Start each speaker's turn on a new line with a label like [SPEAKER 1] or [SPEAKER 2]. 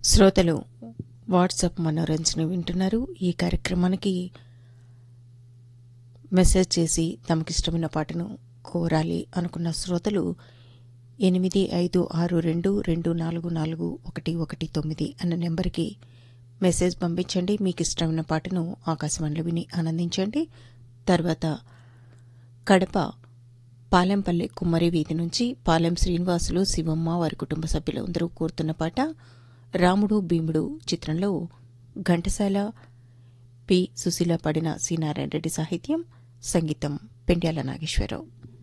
[SPEAKER 1] శ్రోతలు వాట్సాప్ మనోరంజన వింటున్నారు ఈ కార్యక్రమానికి మెసేజ్ చేసి తమకిష్టమైన పాటను కోరాలి అనుకున్న శ్రోతలు ఎనిమిది ఐదు ఆరు రెండు రెండు నాలుగు నాలుగు ఒకటి ఒకటి తొమ్మిది అన్న నెంబర్కి మెసేజ్ పంపించండి మీకు ఇష్టమైన పాటను ఆకాశవాణిలో విని ఆనందించండి తర్వాత కడప పాలెంపల్లి కుమ్మరి వీధి నుంచి పాలెం శ్రీనివాసులు శివమ్మ వారి కుటుంబ సభ్యులు అందరూ కోరుతున్న పాట రాముడు భీముడు చిత్రంలో ఘంటసాల పి సుశీల పడిన సి నారాయణ రెడ్డి సాహిత్యం సంగీతం పెండ్యాల నాగేశ్వరరావు